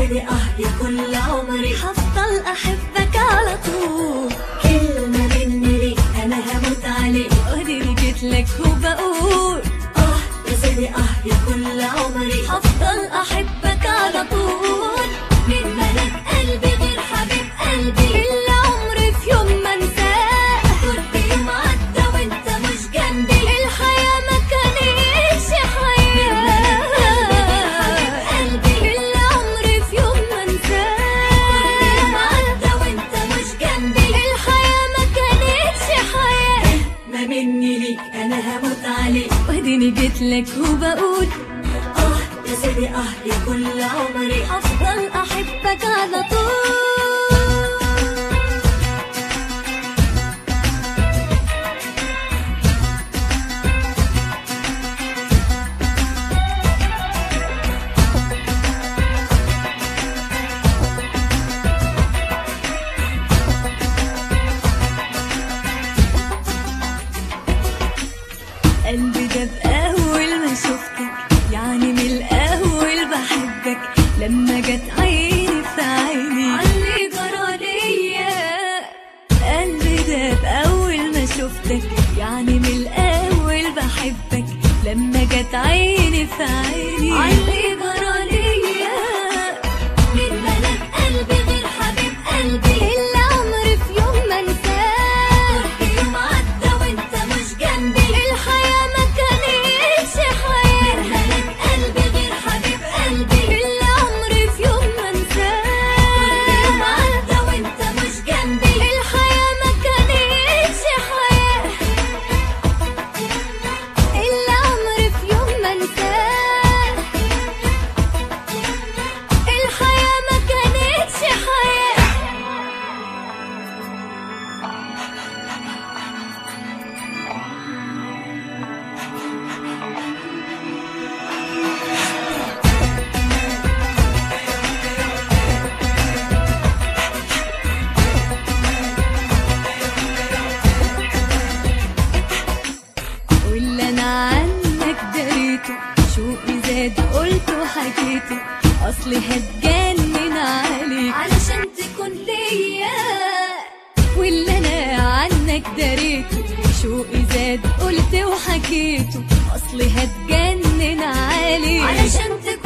سيدي اه يا كل عمري هفضل احبك على طول كلمة مني ليك انا هموت عليك وديني جيت لك وبقول اه يا سيدي اه يا كل عمري هفضل احبك على طول من ملك قلبي غير حبيب قلبي اللي عمري في يوم ما انساه كنت يوم عدى وانت مش جنبي الحياة ما كانتش حياة قلبي اللي عمري في يوم ما يوم انساه عدى وانت مش جنبي الحياة ما كانتش حياة ما مني ليك انا هموت عليك وديني جيت لك وبقول اه يا سيدي اه يا كل عمري هفضل احبك على طول قلبي ده بأول ما شفتك يعني من الأول بحبك لما جت عيني في عيني علي جرى ليا قلبي ده بأول ما شفتك يعني من الأول بحبك لما جت عيني في عيني علي جرى ليا من ملك قلبي غير حبيب قلبي اللي عمري في يوم ما انساه كنت يوم عدى وانت مش جنبي الحياة ما كانتش حياة ملك قلبي غير حبيب قلبي اللي عمري في يوم ما كنت يوم انساه عدى وانت مش جنبي الحياة ما كانتش حياة اللي عمري في يوم ما انساه الحياة ما كانتش حياة واللي انا عنك دريته شوقي زاد قلته وحكيته اصلي هتجنن عليك علشان تكون ليا واللي انا عنك دريته شوقي زاد قلت وحكيته اصلي هتجنن عليك علشان تكون